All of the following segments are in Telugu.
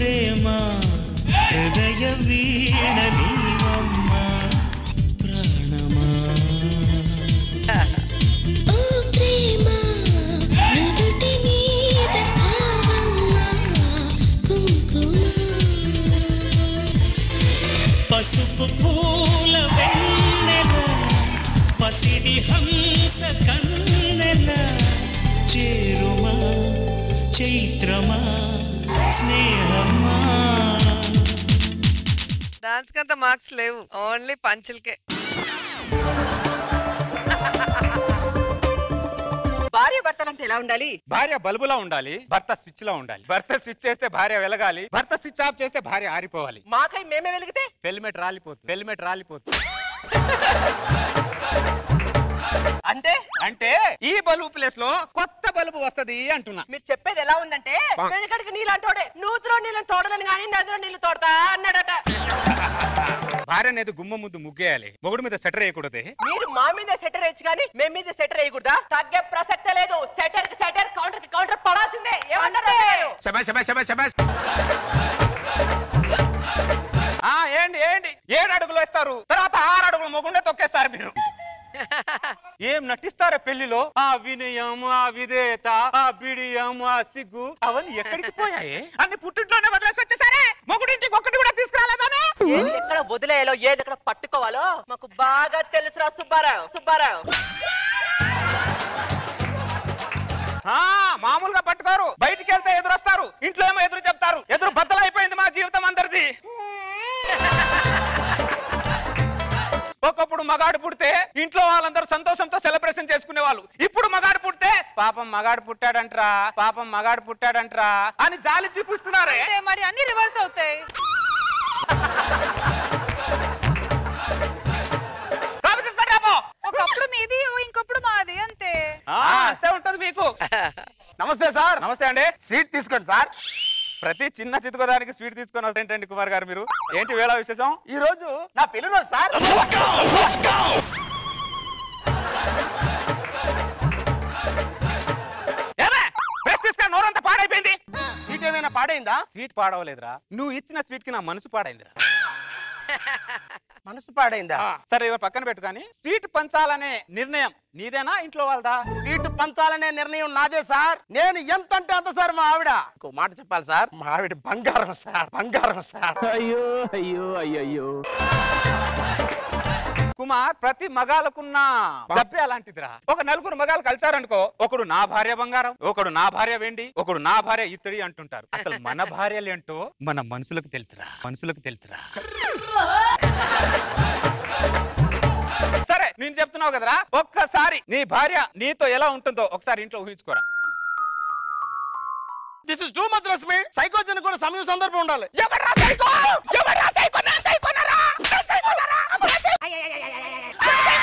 ప్రేమ హృదయ వీణ నీవమ్మ ప్రాణమా ఓ ప్రేమ నుదుటి మీద భావమ్మ కుంకుమ పసుపు పూల వెన్నెల పసిడి హంస కన్నెల చేరుమా చైత్రమా స్నేహమా డాన్స్ కంత మార్క్స్ లేవు ఓన్లీ పంచులకే భార్య భర్తలంటే ఎలా ఉండాలి భార్య బల్బులా ఉండాలి భర్త స్విచ్ లో ఉండాలి భర్త స్విచ్ చేస్తే భార్య వెలగాలి భర్త స్విచ్ ఆఫ్ చేస్తే భార్య ఆరిపోవాలి మాకై మేమే వెలిగితే హెల్మెట్ రాలిపోతుంది హెల్మెట్ రాలిపోతుంది అంటే అంటే ఈ బల్బు ప్లేస్ లో కొత్త బల్బు వస్తది అంటున్నా మీరు చెప్పేది ఎలా ఉందంటే వెనకడికి నీళ్ళు అంటోడే నూతిలో నీళ్ళని తోడలేను కానీ నదిలో నీళ్లు తోడతా అన్నాడట భార్య అనేది గుమ్మ ముందు ముగ్గేయాలి మొగుడు మీద సెటర్ వేయకూడదే మీరు మా మీద సెటర్ వేయచ్చు కానీ మేము మీద సెటర్ వేయకూడదా తగ్గే ప్రసక్తే లేదు సెటర్ కి సెటర్ కౌంటర్ కి కౌంటర్ పడాల్సిందే ఏమంటారు ఆ ఏంటి ఏంటి ఏడు అడుగులు వేస్తారు తర్వాత ఆరు అడుగులు మొగుండే తొక్కేస్తారు మీరు ఏం నటిస్తారా పెళ్లిలో ఆ వినయం ఆ విధేయత ఆ బిడియం ఆ సిగ్గు అవన్నీ ఎక్కడికి పోయాయి అన్ని పుట్టింట్లోనే వదిలేసి వచ్చేసరే మొగుడింటికి ఒక్కటి కూడా తీసుకురాలేదానే ఏది ఎక్కడ వదిలేయాలో ఏది ఎక్కడ పట్టుకోవాలో మాకు బాగా తెలుసురా సుబ్బారావు సుబ్బారావు ఆ మామూలుగా పట్టుకోరు బయటికి వెళ్తే ఎదురొస్తారు ఇంట్లో ఏమో ఎదురు చెప్తారు ఎదురు బద్దలైపోయింది మా జీవితం అందరిది ఒకప్పుడు మగాడు పుడితే ఇంట్లో వాళ్ళందరూ సంతోషంతో సెలబ్రేషన్ చేసుకునే వాళ్ళు ఇప్పుడు మగాడు పుడితే పాపం మగాడు పుట్టాడంట్రా పాపం మగాడు పుట్టాడంట్రా అని జాలి చూపిస్తున్నారే అంటే మరి అన్ని రివర్స్ అవుతాయి కాపీ తీసుకొని రాపో. ఒకప్పుడు మీది ఇంకప్పుడు మాది అంతే ఆ, అంతే ఉంటది మీకు నమస్తే సార్ నమస్తే అండి సీట్ తీసుకోండి సార్ ప్రతి చిన్న చితుకోదానికి స్వీట్ తీసుకొని వస్తాయంటండి కుమార్ గారు మీరు ఏంటి వేళ విశేషం ఈ రోజు నా పెళ్లి రోజు సార్ ఏమే? బ్రష్ తీసుకొని నోరంతా పాడైపోయింది సీట్ ఏమైనా పాడైందా స్వీట్ పాడవలేదురా నువ్వు ఇచ్చిన స్వీట్ కి నా మనసు పాడైందిరా మనసు పాడైందా ఆ, సరే ఇవి పక్కన పెట్టు కానీ స్వీట్ పంచాలనే నిర్ణయం నీదేనా ఇంట్లో వాళ్ళదా సీటు పంచాలనే నిర్ణయం నాదే సార్ నేను ఎంత అంటే అంత సార్ మా ఆవిడ ఇంకో మాట చెప్పాలి సార్ మా ఆవిడ బంగారం సార్ బంగారం సార్ కుమార్ ప్రతి మగాలకున్న జబ్బే అలాంటిదిరా ఒక నలుగురు మగాలు కలిసారనుకో ఒకడు నా భార్య బంగారం ఒకడు నా భార్య వెండి ఒకడు నా భార్య ఇత్తడి అంటుంటారు అసలు మన భార్యలేంటో మన మనుషులకు తెలుసురా మనుషులకు తెలుసురా సరే నేను చెప్తున్నావు కదరా ఒక్కసారి నీ భార్య నీతో ఎలా ఉంటుందో ఒకసారి ఇంట్లో ఊహించుకోరా this is too much Rashmi సైకోజన్ కూడా సమయం సందర్భం ఉండాలి ఎవర్రా సైకో ఎవర్రా సైకో నా సైకోనరా నా సైకోనరా నా సైకో-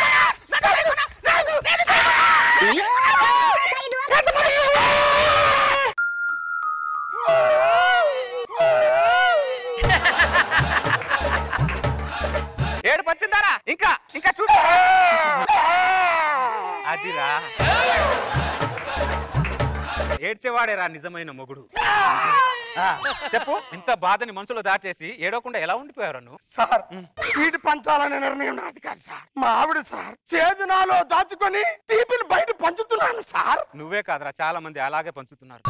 ఏడు పచ్చిందారా ఇంకా ఇంకా చూడు అదిరా ఏడ్చేవాడేరా నిజమైన మొగుడు ఆ, చెప్పు ఇంత బాధని మనసులో దాచేసి ఏడవకుండా ఎలా ఉండిపోయారు నువ్వు సార్ సీటు పంచాలనే నిర్ణయం నాది కాదు సార్ మా ఆవిడ సార్ చేదు నాలో దాచుకొని తీపిని బయట పంచుతున్నాను సార్ నువ్వే కాదురా చాలా మంది అలాగే పంచుతున్నారు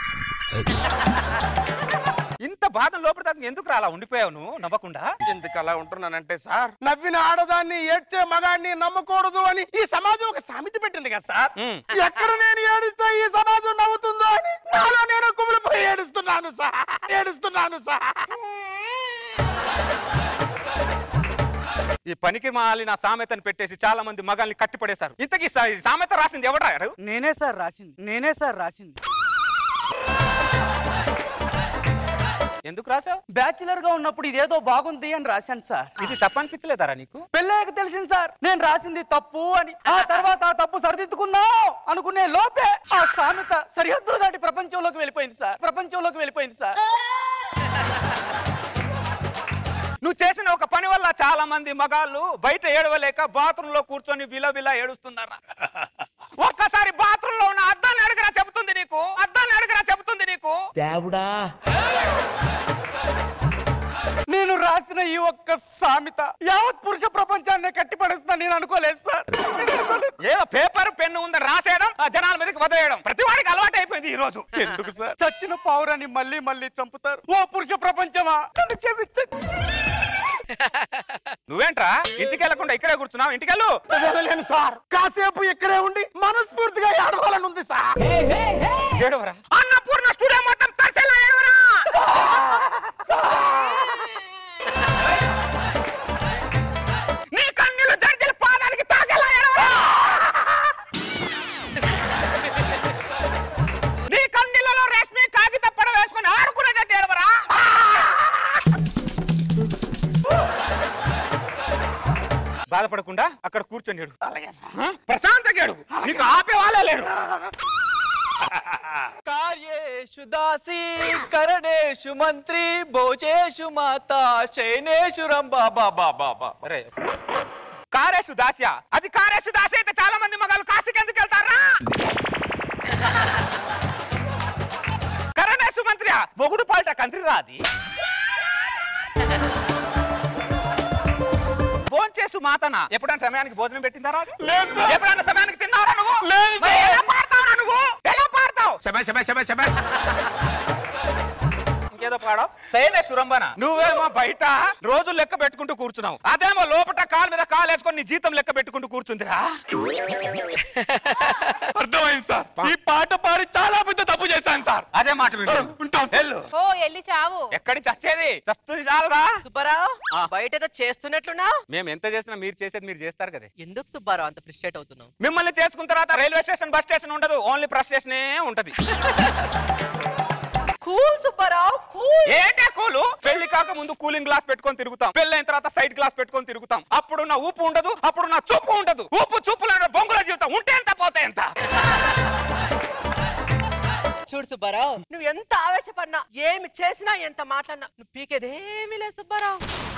ఇంత బాధ లోపల దాకా ఎందుకు అలా ఉండిపోయావు నువ్వు నవ్వకుండా ఎందుకు అలా ఉంటున్నానంటే సార్ నవ్విన ఆడదాన్ని ఏడ్చే మగాన్ని నమ్మకూడదు అని ఈ సమాజం ఒక సామెత పెట్టింది కదా సార్ ఉమ్. ఎక్కడ నేను ఏడుస్తే ఈ సమాజం నవ్వుతుందో అని నాలో నేను కుమిలిపోయి ఏడుస్తున్నాను సార్ ఏడుస్తున్నాను సార్ ఈ పనికి మాలిన సామెతను పెట్టేసి చాలా మంది మగాల్ని కట్టిపడేశారు ఇంతకీ సా- ఈ సామెత రాసింది ఎవడా నేనే సార్ రాసింది నేనే సార్ రాసింది ఎందుకు రాసావు బ్యాచులర్ గా ఉన్నప్పుడు ఇదేదో బాగుంది అని రాశాను సార్ ఇది తప్పనిపించలేదారా నీకు పెళ్ళాక తెలిసింది సార్ నేను రాసింది తప్పు అని ఆ తర్వాత ఆ తప్పు సరిదిద్దుకుందాం అనుకునే లోపే ఆ సామెత సరిహద్దులు దాటి ప్రపంచంలోకి వెళ్ళిపోయింది సార్ ప్రపంచంలోకి వెళ్ళిపోయింది సార్ నువ్వు చేసిన ఒక పని వల్ల చాలా మంది మగాళ్ళు బయట ఏడవలేక బాత్రూమ్ లో కూర్చొని బిలబిలా ఏడుస్తున్నారా ఒక్కసారి బాత్రూమ్ లో ఉన్న అద్దాన్ని అడగరా చెబుతుంది నీకు అద్దాన్ని అడగరా చెబుతుంది నీకు నేను రాసిన ఈ ఒక్క సామెత యావత్ పురుష ప్రపంచాన్ని కట్టిపడేస్తా నేను అనుకోలేదు సార్ ఏదో పేపర్ పెన్ను ఉందని రాసేయడం ఆ జనాల మీదకి వదిలేయడం ప్రతి వాడికి అలవాటు అయిపోయింది ఈ రోజు ఎందుకు సార్ చచ్చిన పౌరాన్ని మళ్ళీ మళ్ళీ చంపుతారు ఓ పురుష ప్రపంచమా నన్ను క్షమించండి నువ్వేంట్రా ఇంటికి వెళ్లకుండా ఇక్కడే కూర్చున్నావు ఇంటికెళ్ళు వదలలేను సార్ కాసేపు ఇక్కడే ఉండి మనస్ఫూర్తిగా ఏడవాలని ఉంది సార్ ఏడవరా అన్నపూర్ణ స్టూడియో మొత్తం తడిసేలా ఏడవరా నీ కన్నీళ్ళు జడ్జిల పాదానికి తాకేలా ఏడవరా నీ కన్నీళ్ళలో రేష్మి కాగిత పడ వేసుకొని ఆడుకునేటట్టు ఏడవరా బాధపడకుండా అక్కడ కూర్చొని ఏడు అలాగే సార్ ఆ? ప్రశాంతంగా ఏడు నీకు ఆపే వాళ్ళే లేరు కార్యేషు దాసి కరణేషు మంత్రి భోజేషు మాత శయనేషు రంబా బాబా బాబా అరే కారేసు దాస్య అది కారేసు దాసి అయితే చాలా మంది మగాళ్ళు కాశీకి ఎందుకు వెళ్తారా కరణేసు మంత్రి మొగుడు పాలిట కంత్రి రాది భోంచేసు మాతన ఎప్పుడైనా సమయానికి భోజనం పెట్టిందా రాదు ఎప్పుడైనా సమయానికి తిన్నారా నువ్వు మరి ఎలా పాడతావురా నువ్వు ఎలా పాడతావు ఇంకేదో పాడవు సైనే సురంబన నువ్వేమో బయట రోజులు లెక్క పెట్టుకుంటూ కూర్చున్నావు అదేమో లోపట కాలు మీద కాలు వేసుకొని నీ జీతం లెక్క పెట్టుకుంటూ కూర్చుందిరా అర్థమైంది సార్ ఈ పాట పాడి చాలా పెద్ద తప్పు చేశాను సార్ అదే మాట వింటు ఉంటాం. వెళ్ళు ఓ ఎల్లి చావు ఎక్కడి చచ్చేది చస్తుంది చాలరా సుబ్బారావు ఆ. బయట ఏదో చేస్తున్నట్లున్నావు మేము ఎంత చేసినా మీరు చేసేది మీరు చేస్తారు కదా ఎందుకు సుబ్బారావు అంత ఫ్రిస్ట్రేట్ అవుతున్నావు మిమ్మల్ని చేసుకున్న తర్వాత రైల్వే స్టేషన్ బస్ స్టేషన్ ఉండదు ఓన్లీ ప్రెస్ స్టేషనే ఉంటది కూల్ సుబ్బారావు కూల్ ఏంటే కూలు పెళ్లి కాక ముందు కూలింగ్ గ్లాస్ పెట్టుకొని తిరుగుతాం పెళ్లి అయిన తర్వాత సైడ్ గ్లాస్ పెట్టుకొని తిరుగుతాం అప్పుడు నా ఊపు ఉండదు అప్పుడు నా చూపు ఉండదు ఊపు చూపు లేని బొంగుల జీవితం ఉంటే ఎంత పోతే ఎంత చూడు సుబ్బారావు నువ్వు ఎంత ఆవేశపడినా ఏమి చేసినా ఎంత మాట్లాడినా నువ్వు పీకేదేమీ లేదు సుబ్బారావు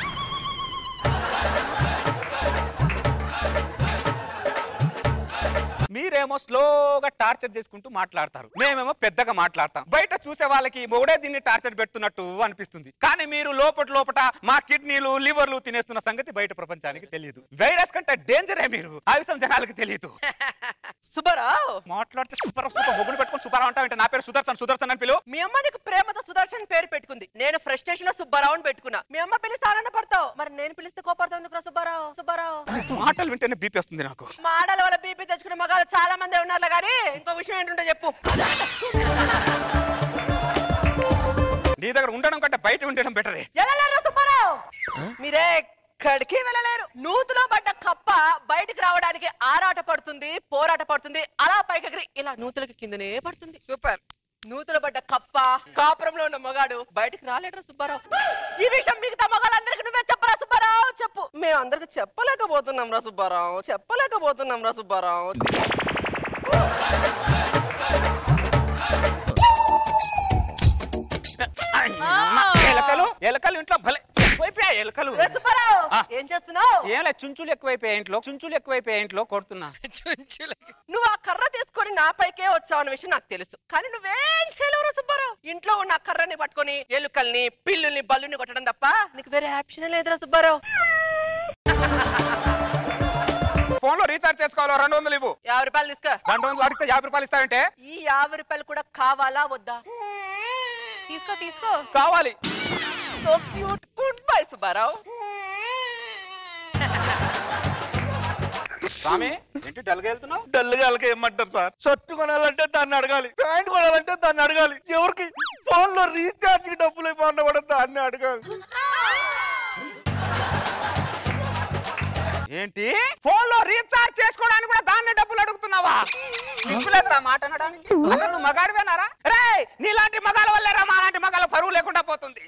మీరేమో స్లోగా టార్చర్ చేసుకుంటూ మాట్లాడతారు మేమేమో పెద్దగా మాట్లాడతాం బయట చూసే వాళ్ళకి మొగుడే దీన్ని టార్చర్ పెడుతున్నట్టు అనిపిస్తుంది కానీ మీరు లోపట లోపట మా కిడ్నీలు లివర్లు తినేస్తున్న సంగతి బయట ప్రపంచానికి తెలియదు వైరస్ కంటే డేంజరే మీరు ఆ విషయం జనాలకు తెలియదు సుబ్బారావు మాట్లాడితే సూపర్ సూపర్ మొగుడు పెట్టుకొని సూపర్ అంటావు నా పేరు సుదర్శన్ సుదర్శన్ అని పిలువు మీ అమ్మ నీకు ప్రేమతో సుదర్శన్ పేరు పెట్టుకుంది నేను ఫ్రస్ట్రేషన్ లో సుబ్బారావు అని పెట్టుకున్నా మీ అమ్మ పిలిస్తే ఆనంద పడతావు మరి నేను పిలిస్తే కోపడతావు ఎందుకురా సుబ్బారావు సుబ్బారావు మాటలు వింటేనే బీపీ వస్తుంది నాకు మా ఆడల వల్ల బీపీ తెచ్చుకున్న మగాళ్ళు చాలా మంది ఉన్నారు కానీ ఇంకో విషయం ఏంటంటే చెప్పు నీ దగ్గర ఉండడం కంటే బయట ఉండడం బెటరే వెళ్ళలేరు సుబ్బారావు మీరే ఎక్కడికి వెళ్ళలేరు నూతులో పడ్డ కప్ప బయటికి రావడానికి ఆరాట పడుతుంది పోరాట పడుతుంది అలా పైకి ఎగిరి ఇలా నూతులకి కిందనే పడుతుంది సూపర్ నూతులో పడ్డ కప్ప కాపురంలో ఉన్న మగాడు బయటికి రాలేడు సుబ్బారావు ఈ విషయం మిగతా మగాళ్ళందరికీ నువ్వే చెప్పరా సుబ్బారావు చెప్పు మేము అందరికి చెప్పలేకపోతున్నాం రా సుబ్బారావు చెప్పలేకపోతున్నాం రా సుబ్బారావు ఎలకలు ఎలకలు ఇంట్లో భలే ఎక్కువైపోయాయి ఎలకలు ఏ సుబ్బారావు ఆ. ఏం చేస్తున్నావు ఏం లేదు చుంచులు ఎక్కువైపోయాయి ఇంట్లో చుంచులు ఎక్కువైపోయాయి ఇంట్లో కొడుతున్నా చుంచులకి నువ్వు ఆ కర్ర తీసుకొని నా పైకే వచ్చావు అన్న విషయం నాకు తెలుసు కానీ నువ్వేం చేయలేవురా సుబ్బారావు ఇంట్లో ఉన్న ఆ కర్రని పట్టుకొని ఎలుకల్ని పిల్లుల్ని బల్లుని కొట్టడం తప్ప నీకు వేరే ఆప్షన్ లేదురా సుబ్బారావు ఫోన్ లో రీఛార్జ్ చేసుకోవాలో రెండు వందలు ఇవ్వు యాభై రూపాయలు తీసుకో రెండు వందలు అడిగితే యాభై రూపాయలు ఇస్తావంటే ఈ యాభై రూపాయలు కూడా కావాలా వద్దా తీసుకో తీసుకో కావాలి so cute good bye Subbarao స్వామి ఏంటి డల్గా వెళ్తున్నావు డల్గా అలక ఏమంటారు సార్ షర్ట్ కొనాలంటే దాన్ని అడగాలి ప్యాంట్ కొనాలంటే దాన్ని అడగాలి ఎవరికి ఫోన్ లో రీఛార్జ్ కి డబ్బులు ఇవ్వకుండా కూడా దాన్ని అడగాలి ఏంటి ఫోన్ లో రీఛార్జ్ చేసుకోవడానికి కూడా దాన్ని డబ్బులు అడుగుతున్నావా సిగ్గులేదురా మాట అనడానికి అసలు నువ్వు మగాడివేనారా రే నీలాంటి మగాల వల్లేరా మా లాంటి మగాల పరువు లేకుండా పోతుంది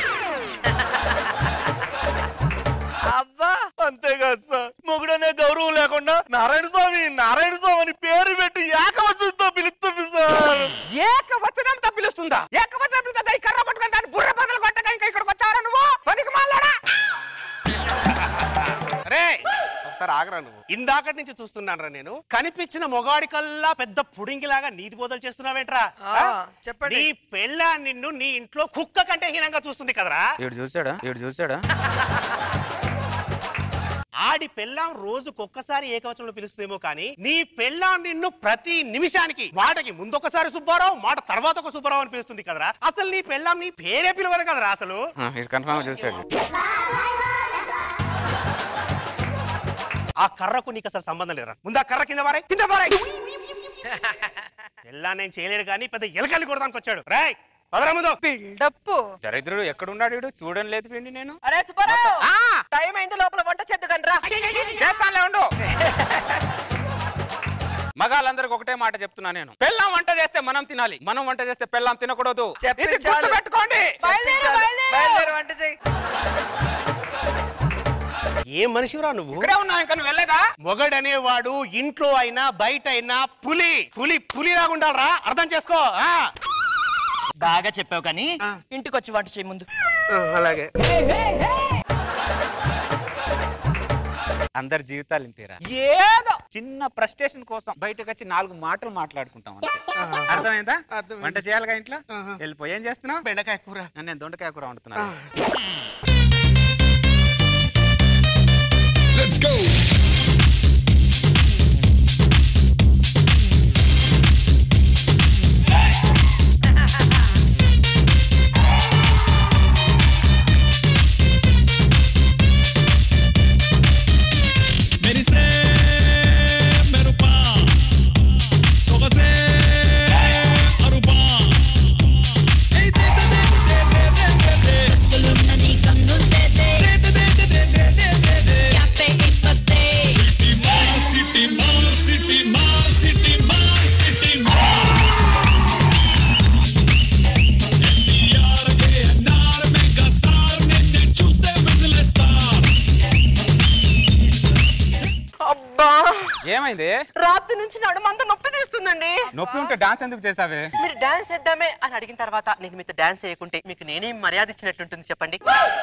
అబ్బా అంతేకాదు సార్ మొగుడనే గౌరవం లేకుండా నారాయణ స్వామి నారాయణ స్వామి అని పేరు పెట్టి ఏకవచనంతో పిలుస్తుంది సార్ ఏకవచనంతో పిలుస్తుందా ఏకవచనం పిలుస్తుందా ఈ కర్ర పట్టుకొని దాన్ని బుర్ర బదులు కొట్టగా ఇంకా ఇక్కడికి వచ్చావరా నువ్వు పనికి మాలాడా రే ఒక ఒకసారి ఆగరా నువ్వు ఇందాకటి నుంచి చూస్తున్నాను నేను కనిపించిన మొగాడి కల్లా పెద్ద పుడింగిలాగా నీతి బోధలు చేస్తున్నావేంట్రా ఆ, చెప్పండి నీ పెళ్ళ నిన్ను నీ ఇంట్లో కుక్క కంటే హీనంగా చూస్తుంది కదరా ఇటు చూసాడా ఇటు చూసాడా ఆడి పెళ్ళాం రోజుకొక్కసారి ఏకవచనంలో పిలుస్తుందేమో కానీ నీ పెళ్ళాం నిన్ను ప్రతి నిమిషానికి మాటకి ముందొకసారి సుబ్బారావు మాట తర్వాత ఒక సుబ్బారావు అని పిలుస్తుంది కదరా అసలు నీ పెళ్ళాం నీ పేరే పిలవదు కదరా అసలు ఇటు కన్ఫర్మ్ చూసాడు ఆ కర్రకు నీకు అసలు సంబంధం లేదురా ముందు ఆ కర్ర కింద మారే కింద మారే పెళ్ళా నేను చేయలేడు కానీ పెద్ద ఎలకల్ని కొడదానికి వచ్చాడు రాయ్ పదరా ముందు బిల్డప్ దరిద్రుడు ఎక్కడున్నాడు వీడు చూడడం లేదు పిండి నేను అరే సుబ్బారావు ఆ! టైం అయింది లోపల వంట చేద్దు కనరా చేస్తానులే ఉండు మగాళ్ళందరికి ఒకటే మాట చెప్తున్నా నేను పెళ్ళాం వంట చేస్తే మనం తినాలి మనం వంట చేస్తే పెళ్ళాం తినకూడదు ఇది చెప్పించాలి. గుర్తుపెట్టుకోండి బయలుదేరు బయలుదేరు వంట చేయి ఏం మనిషిరా నువ్వు ఇక్కడే ఉన్నావు ఇంకా నువ్వు వెళ్ళేదా మొగడనేవాడు ఇంట్లో అయినా బయట అయినా పులి పులి పులిలాగా ఉండాలరా అర్థం చేసుకో ఆ బాగా చెప్పావు కానీ ఇంటికి వచ్చి వంట చేయి ముందు అలాగే అందరి జీవితాలు ఇంతేరా ఏదో చిన్న ఫ్రస్ట్రేషన్ కోసం బయటకు వచ్చి నాలుగు మాటలు మాట్లాడుకుంటాం అంతే అర్థమైందా వంట చేయాలిగా ఇంట్లో వెళ్ళిపోయి ఏం చేస్తున్నావు బెండకాయ కూర నేను దొండకాయ కూర వండుతున్నాను Let's go. मेरिसे मेरो पा सोगसे अरुपा ए दे दे दे दे दे दे दे दे కలున్నది కన్నుంటేదే दे दे दे दे दे दे दे दे క్యాపే ఇప్పతే सिटी मार सिटी मार सिटी मार सिटी मार सिटी मार ఎన్టీఆర్ కేఎన్ఆర్ మెగా స్టార్ నిన్నే చూస్తే విజిల్ స్టార్ అబ్బా ఏమైంది రాత్రి నుంచి నడుమంతా నొప్పి తీస్తుందండి నొప్పి ఉంటే డాన్స్ ఎందుకు చేసావే మీరు డాన్స్ చేద్దామే అని అడిగిన తర్వాత నేను మీతో డాన్స్ చేయకుంటే మీకు నేనేం మర్యాద ఇచ్చినట్టుంటుంది చెప్పండి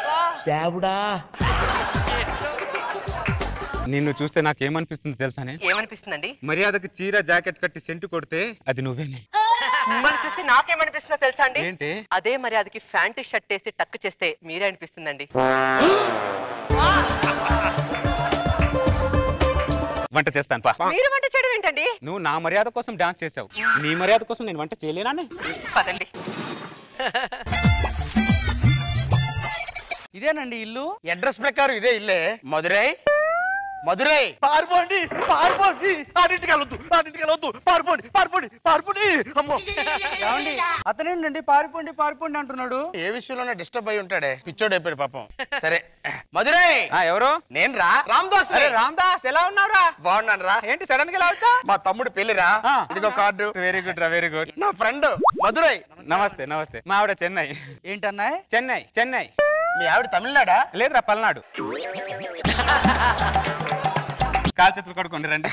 నిన్ను చూస్తే నాకేమనిపిస్తుంది తెలుసానే ఏమనిపిస్తుందండి మర్యాదకి చీర జాకెట్ కట్టి సెంటు కొడితే అది నువ్వేనే మిమ్మల్ని చూస్తే నాకేమనిపిస్తుందో తెలుసా అండి ఏంటి అదే మర్యాదకి ఫ్యాంటీ షర్ట్ వేసి టక్ చేస్తే మీరే అనిపిస్తుందండి వంట చేస్తాను పా మీరు వంట చేయడం ఏంటండి నువ్వు నా మర్యాద కోసం డాన్స్ చేసావు నీ మర్యాద కోసం నేను వంట చేయలేనానే పదండి ఇదేనండి ఇల్లు అడ్రస్ ప్రకారం ఇదే ఇల్లే మధురై మధురై పారిపోండి పారిపోండి ఆడింటికి వెళ్ళొద్దు ఆడింటికి వెళ్ళొద్దు పారిపోండి పారిపోండి పారిపోండి అమ్మో ఏమండి అతనేంటండి పారిపోండి పారిపోండి అంటున్నాడు ఏ విషయంలోనే డిస్టర్బ్ అయి ఉంటాడే పిచ్చోడు అయిపోయాడు పాపం సరే మధురై ఆ, ఎవరు నేను రా రామ్దాస్ అరే రామ్దాస్ ఎలా ఉన్నావురా బాగున్నాను రా ఏంటి సడన్ గా ఇలా వచ్చా మా తమ్ముడు పెళ్లిరా ఇదిగో కార్డు వెరీ గుడ్ రా వెరీ గుడ్ నా ఫ్రెండ్ మధురై నమస్తే నమస్తే మా ఆవిడ చెన్నై ఏంటన్నాయ్ చెన్నై చెన్నై మీ ఆవిడ తమిళనాడా లేదురా పల్నాడు కాల్ చేతులు కడుకోండి రండి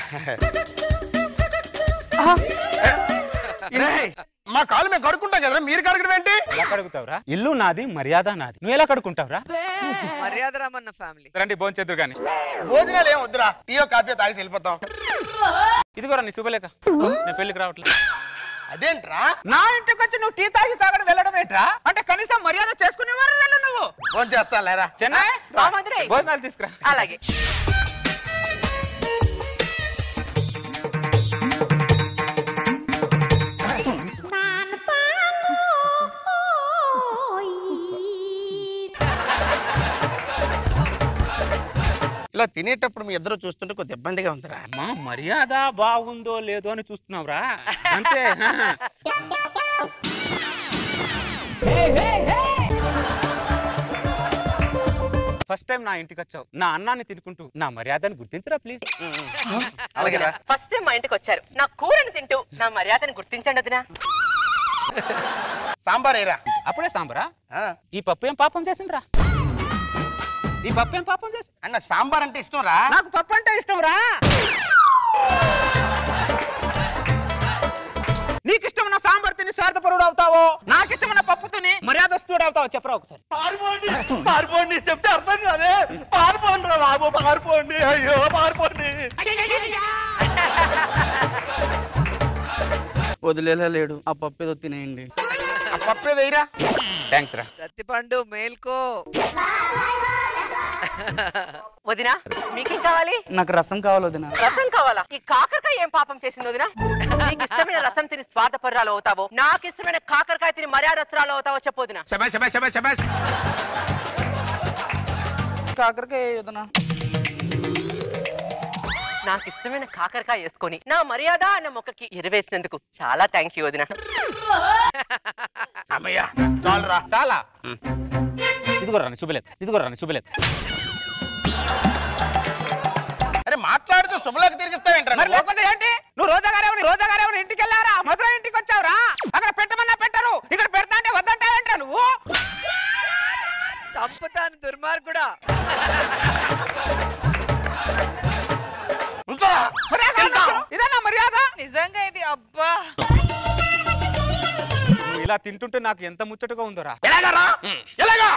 రేయ్, మా కాలు మేము కడుక్కుంటాం కదరా మీరు కడగడం ఏంటి ఎలా కడుగుతావురా ఇల్లు నాది మర్యాద నాది నువ్వు ఎలా కడుకుంటావురా మర్యాద రామన్న ఫ్యామిలీ రండి భోంచేద్దురు గాని భోజనాలు ఏం వద్దురా టీయో కాఫీ తాగేసి వెళ్ళిపోతాం ఇదిగోరా నీ శుభలేఖ నేను పెళ్లికి రావట్లేదు అదేంట్రా నా ఇంటికి వచ్చి నువ్వు టీ తాగి తాగడం వెళ్ళడం ఏంట్రా అంటే కనీసం మర్యాద చేసుకునేవారు వెళ్ళు నువ్వు ఫోన్ చేస్తాను లేరా చెన్నై రా మధురై. భోజనాలు తీసుకురా అలాగే ఇలా తినేటప్పుడు మీ ఇద్దరు చూస్తుంటే కొద్ది ఇబ్బందిగా ఉందిరా అమ్మా మర్యాద బాగుందో లేదో అని చూస్తున్నావురా అంతే ఫస్ట్ టైం నా ఇంటికి వచ్చావు నా అన్నాన్ని తినుకుంటూ నా మర్యాదను గుర్తించరా ప్లీజ్ అలాగేరా ఫస్ట్ టైం మా ఇంటికి వచ్చారు నా కూరని తింటూ నా మర్యాదను గుర్తించండి వదినా సాంబార్ ఏరా అప్పుడే సాంబరా ఆ, ఈ పప్పు ఏం పాపం చేసిందిరా ఈ పప్పు ఏం పాపం చేసి అన్న సాంబార్ అంటే ఇష్టం రా నాకు పప్పు అంటే ఇష్టం రా నీకు ఇష్టమైన సాంబార్ తిని స్వార్థపరుడు అవుతావో నాకు ఇష్టమైన పప్పు తిని మర్యాదస్తుడు అవుతావో చెప్పరా ఒకసారి పారిపోండి పారిపోండి చెప్తే అర్థం కాదే పారిపోండి రా బాబు పారిపోండి అయ్యో పారిపోండి వదిలేలేడు ఆ పప్పు ఏదో తినేయండి పప్పే వేయరా థ్యాంక్స్ రా రత్తిపండు మేల్కో వదినా మీకేం కావాలి నాకు రసం కావాలి వదిన రసం కావాలా ఈ కాకరకాయ ఏం పాపం చేసింది వదినా నీకు ఇష్టమైన రసం తిని స్వార్థపర్రాలు అవుతావో నాకు ఇష్టమైన కాకరకాయ తిని మర్యాదత్రాలు అవుతావో చెప్పు వదినా కాకరకాయ వదిన నాకు ఇష్టమైన కాకరకాయ వేసుకొని నా మర్యాద అన్న మొక్కకి ఎరవేసినందుకు చాలా థ్యాంక్ యూ వదినా అమ్మయ్యా చాలురా చాలా ఇదిగో రాని శుభలేదు ఇదిగో రాని శుభలేదు అరే మాట్లాడితే శుభలేఖ తిరిగిస్తావేంట్రా మరి నువ్వు? లేకపోతే ఏంటి నువ్వు రోజా గారు రోజా గారు ఇంటికి వెళ్ళారా మధుర ఇంటికి వచ్చావురా అక్కడ పెట్టమన్నా పెట్టరు ఇక్కడ పెడతా అంటే వద్దంటావేంట్రా నువ్వు చంపుతాను దుర్మార్గుడా ఉంచరా మరి ఎలా అన్నారు? ఇదేనా మర్యాద నిజంగా ఇది అబ్బా నువ్వు ఇలా తింటుంటే నాకు ఎంత ముచ్చటగా ఉందోరా ఎలాగరా ఎలాగా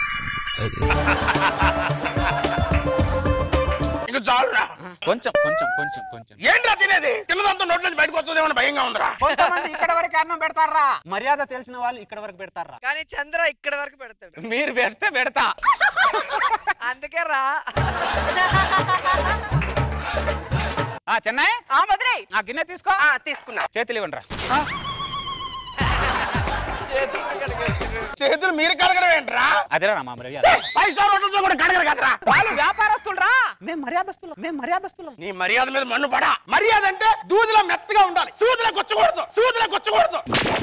ఇక చాలురా కొంచెం కొంచెం కొంచెం కొంచెం ఏంట్రా తినేది తిన్నదంతా నోట్ల నుంచి బయటకు వస్తుందేమో భయంగా ఉందిరా కొంతమంది ఇక్కడ వరకు అన్నం పెడతారా మర్యాద తెలిసిన వాళ్ళు ఇక్కడ వరకు పెడతారా కానీ చంద్ర ఇక్కడ వరకు పెడతాడు మీరు పెడితే పెడతా అందుకే రా ఆ చెన్నై ఆ మధురై ఆ గిన్నె తీసుకో ఆ, తీసుకున్నా చేతులు ఇవ్వండి చేతులు మీరు కడగడం ఏంట్రా అదేరా మా మర్యాద ఫైవ్ స్టార్ హోటల్స్ కూడా కడగరు కదరా వాళ్ళు వ్యాపారస్తులరా మేము మర్యాదస్తులం మేము మర్యాదస్తులం నీ మర్యాద మీద మన్ను పడా మర్యాద అంటే దూదిలో మెత్తగా ఉండాలి సూదిలో కొచ్చకూడదు సూదిలో కొచ్చకూడదు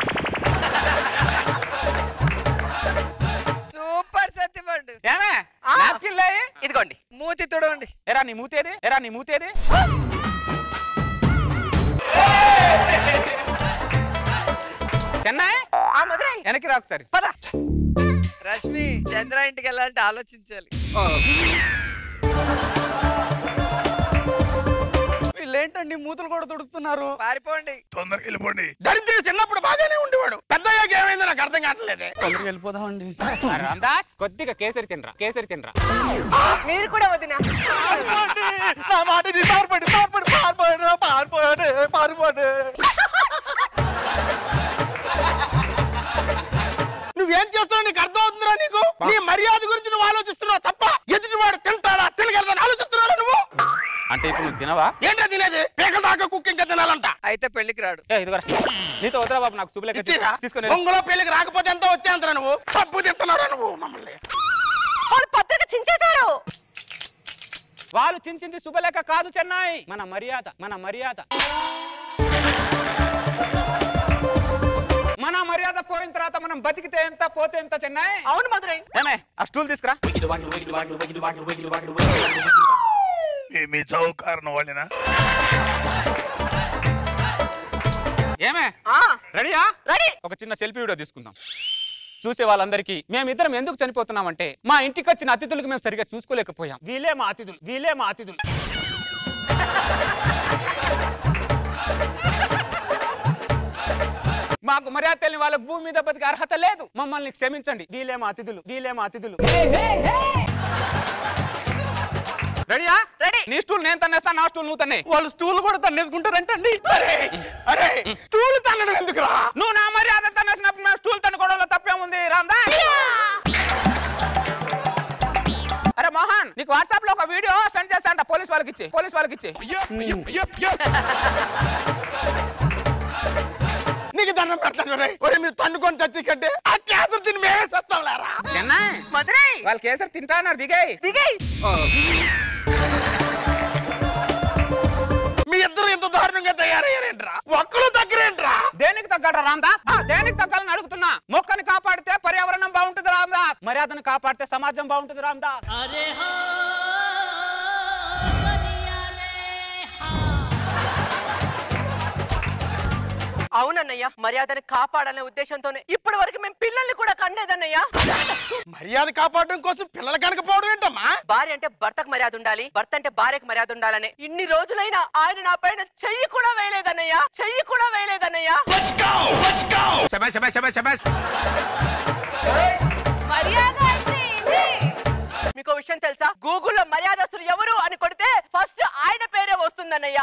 సూపర్ సత్యపండు ఏమే ఆ. నాప్కిన్ లేయి ఇదిగోండి మూతి తుడవండి ఎరా నీ మూతేది ఎరా నీ మూతేది చెన్నై ఆ మధురై వెనక్కి రా ఒకసారి పద రష్మి చంద్ర ఇంటికి వెళ్ళాలంటే ఆలోచించాలి వీళ్ళేంటండి మూతులు కూడా తుడుస్తున్నారు పారిపోండి తొందరగా వెళ్ళిపోండి దరిద్రుడు చిన్నప్పుడు బాగానే ఉండేవాడు పెద్దయ్యాక ఏమైందో నాకు అర్థం కావట్లేదే తొందరగా వెళ్ళిపోదామండి రామదాస్ కొద్దిగా కేసరి తినరా కేసరి తినరా మీరు కూడా వదినా నా మాట నీ పారిపోండి పారిపోండి పారిపోండి పారిపోండి పారిపోండి నువ్వేం చేస్తున్నావు నీకు అర్థం అవుతుందిరా నీకు నీ మర్యాద గురించి నువ్వు ఆలోచిస్తున్నావు తప్ప ఎదుటివాడు తింటాడా తినగలరా ఆలోచిస్తున్నారా నువ్వు అంటే ఇప్పుడు నువ్వు తినవా ఏంటో తినేది పేకల దాకా కుక్క ఇంకా తినాలంట అయితే పెళ్లికి రాడు ఏ ఇదిగోరా నీతో వదరా బాబు నాకు శుభలేఖ ఇచ్చిరా తీసుకొని బొంగులో పెళ్లికి రాకపోతే ఎంత వచ్చేంతరా నువ్వు తప్పు తింటున్నారా నువ్వు మమ్మల్ని వాళ్ళు పత్రిక చించేశారు వాళ్ళు చించింది శుభలేఖ కాదు చెన్నై మన మర్యాద మన మర్యాద మన మర్యాద పోయిన తర్వాత మనం బతికితే ఎంత పోతే ఎంత చెన్నై అవును మధురై ఏమే ఆ స్టూల్ తీసుకురా మీ చౌ కారణం వాళ్ళేనా ఏమే ఆ రెడీయా రెడీ ఒక చిన్న సెల్ఫీ వీడియో తీసుకుందాం చూసే వాళ్ళందరికీ మేమిద్దరం ఎందుకు చనిపోతున్నామంటే మా ఇంటికి వచ్చిన అతిథులకు మేము సరిగా చూసుకోలేకపోయాం వీలే మా అతిథులు వీలే మా అతిథులు మాకు మర్యాద తెలియని వాళ్ళకు భూమి మీద బతికే అర్హత లేదు మమ్మల్ని క్షమించండి వీలే మా అతిథులు వీలే మా అతిథులు రెడీయా రెడీ నీ స్టూల్ నేను తన్నేస్తాను నా స్టూల్ నువ్వు తన్నే వాళ్ళు స్టూల్ కూడా తన్నేసుకుంటారంటండి అరే తూలు తన్నడం ఎందుకురా నువ్వు నా మర్యాద తన్నేసినప్పుడు మేము స్టూల్ తన్నుకోవడంలో తప్పేముంది రామ్దా అరే మోహన్ నీకు వాట్సాప్ లో ఒక వీడియో సెండ్ చేస్తాంట పోలీస్ వాళ్ళకి ఇచ్చి పోలీస్ వాళ్ళకి ఇచ్చి నీకు దండం పెడతాను రే ఒరే మీరు తన్నుకొని చచ్చి కంటే ఆ క్యాన్సర్ తిని మేమే సత్తాం లేరా చెన్నై మధురై వాళ్ళు కేసరి తింటా అన్నారు దిగాయి దిగై మీ ఇద్దరు ఇంత దారుణంగా తయారయ్యారేంట్రా ఒక్కడు దగ్గరేంట్రా దేనికి తగ్గడ రామ్దాస్ ఆ, దేనికి తగ్గాలని అడుగుతున్నా మొక్కని కాపాడితే పర్యావరణం బాగుంటుంది రామ్దాస్ మర్యాదను కాపాడితే సమాజం బాగుంటుంది రామ్దాస్ अरे हाँ बनिया रे हाँ అవునన్నయ్య మర్యాదని కాపాడాలనే ఉద్దేశంతోనే ఇప్పటి వరకు మేము పిల్లల్ని కూడా కండేదన్నయ్య మర్యాద కాపాడడం కోసం పిల్లలు కనకపోవడం ఏంటమ్మా భార్య అంటే భర్తకు మర్యాద ఉండాలి భర్త అంటే భార్యకు మర్యాద ఉండాలని ఇన్ని రోజులైనా ఆయన నా పైన చెయ్యి కూడా వేయలేదన్నయ్య చెయ్యి కూడా వేయలేదన్నయ్య శబాష్ శబాష్ శబాష్ శబాష్ మర్యాద అంటే ఇది మీకు ఓ విషయం తెలుసా గూగుల్లో మర్యాదస్తులు ఎవరు అని కొడితే ఫస్ట్ ఆయన పేరే వస్తుందన్నయ్య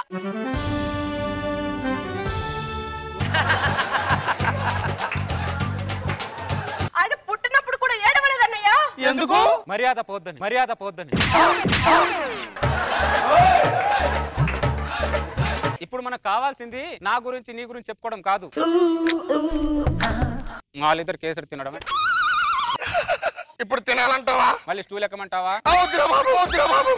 ఆయన పుట్టినప్పుడు కూడా ఏడవలేదన్నయ్య ఎందుకు మర్యాద పోద్దని మర్యాద పోద్దని ఇప్పుడు మనకు కావాల్సింది నా గురించి నీ గురించి చెప్పుకోవడం కాదు వాళ్ళిద్దరు కేసరి తినడం ఇప్పుడు తినాలంటావా మళ్ళీ స్టూల్ ఎక్కమంటావా వద్దురా బాబు వద్దురా బాబు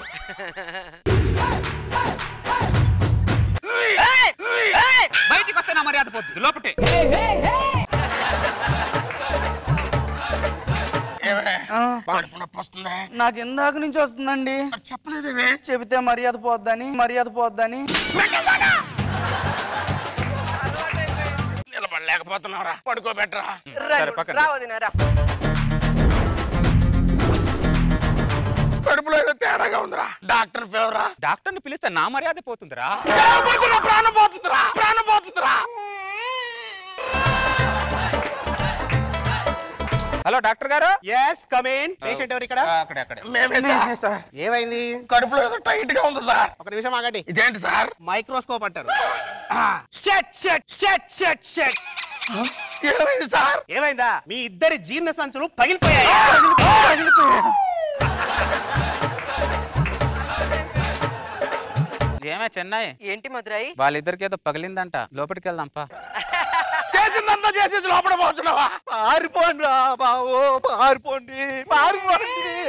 బయటికి వస్తే నా మర్యాద పోద్ది లోపటే కడుపు నొప్పి వస్తుంది నాకు ఇందాక నుంచి వస్తుందండి చెప్పలేదేమే చెబితే మర్యాద పోద్దని మర్యాద పోద్దని నిలబడలేకపోతున్నావురా పడుకోబెట్టరా సరే, పక్కన. రా వదినా, రా కడుపులో ఏదో తేడాగా ఉందిరా డాక్టర్ పిలవరా డాక్టర్ని పిలిస్తే నా మర్యాద పోతుందిరా పిలవకుండా ప్రాణం పోతుందిరా ప్రాణం పోతుందిరా హలో డాక్టర్ గారు ఎస్ కమేన్ పేషెంట్ ఎవరు ఇక్కడ ఆ, అక్కడే అక్కడే మేమే సార్ ఏమైంది కడుపులో ఏదో టైట్ గా ఉంది సార్ ఒక నిమిషం ఆగండి ఇదేంటి సార్ మైక్రోస్కోప్ అంటారు shut shut shut shut shut ఏమైంది సార్ ఏమైందా మీ ఇద్దరి జీర్ణ సంచులు పగిలిపోయాయి ఏమే చెన్నై ఏంటి మధురై వాళ్ళిద్దరికి ఏదో పగిలిందంట లోపలికి వెళ్దాంపా చేసిందంతా చేసేసి లోపల పోతున్నావా పారిపోండి రా బావో పారిపోండి పారిపోండి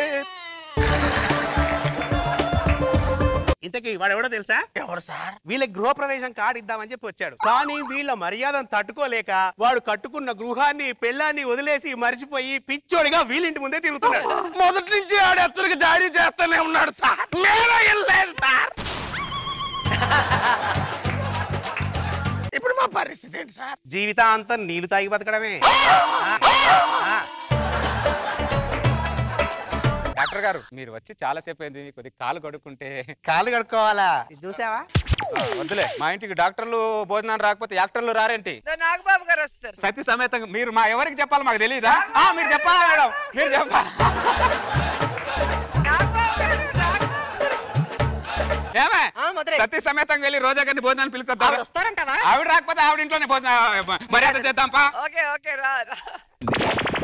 ఇంతకీ వాడు ఎవడో తెలుసా ఎవరు సార్ వీళ్ళ గృహప్రవేశం కార్డు ఇద్దామని చెప్పి వచ్చాడు కానీ వీళ్ళ మర్యాదను తట్టుకోలేక వాడు కట్టుకున్న గృహాన్ని పెళ్ళాన్ని వదిలేసి మరిచిపోయి పిచ్చోడిగా వీళ్ళింటి ముందే తిరుగుతున్నాడు మొదటి నుంచి ఆడు ఎత్తడికి జారీ చేస్తూనే ఉన్నాడు సార్ నేనే వెళ్ళలేదు సార్ ఇప్పుడు మా పరిస్థితి ఏంటి సార్ జీవితాంతం నీళ్లు తాగి బతకడమే డాక్టర్ గారు మీరు వచ్చి చాలా సేపు అయింది కొద్ది కాలు కడుక్కుంటే కాళ్ళు కడుక్కోవాలా ఇది చూసావా ఆ, వద్దులే మా ఇంటికి డాక్టర్లు భోజనాలు రాకపోతే యాక్టర్లు రారేంటి దో నాగబాబు గారు వస్తారు సతీ సమేతంగా మీరు మా ఎవరికి చెప్పాలి మాకు తెలియదా ఆ, మీరు చెప్పాలా మేడం మీరు చెప్పాలి నాగబాబు గారు నాగబాబు గారు. ఏమే ఆ, మధురై సతీ సమేతంగా వెళ్ళి రోజా గారిని భోజనాలు ఆవిడ పిలుచుకొద్దాం వస్తారంటావా ఆవిడ రాకపోతే ఆవిడ ఇంట్లోనే భోజనం మర్యాద చేద్దాంపా ఓకే ఓకే రా రా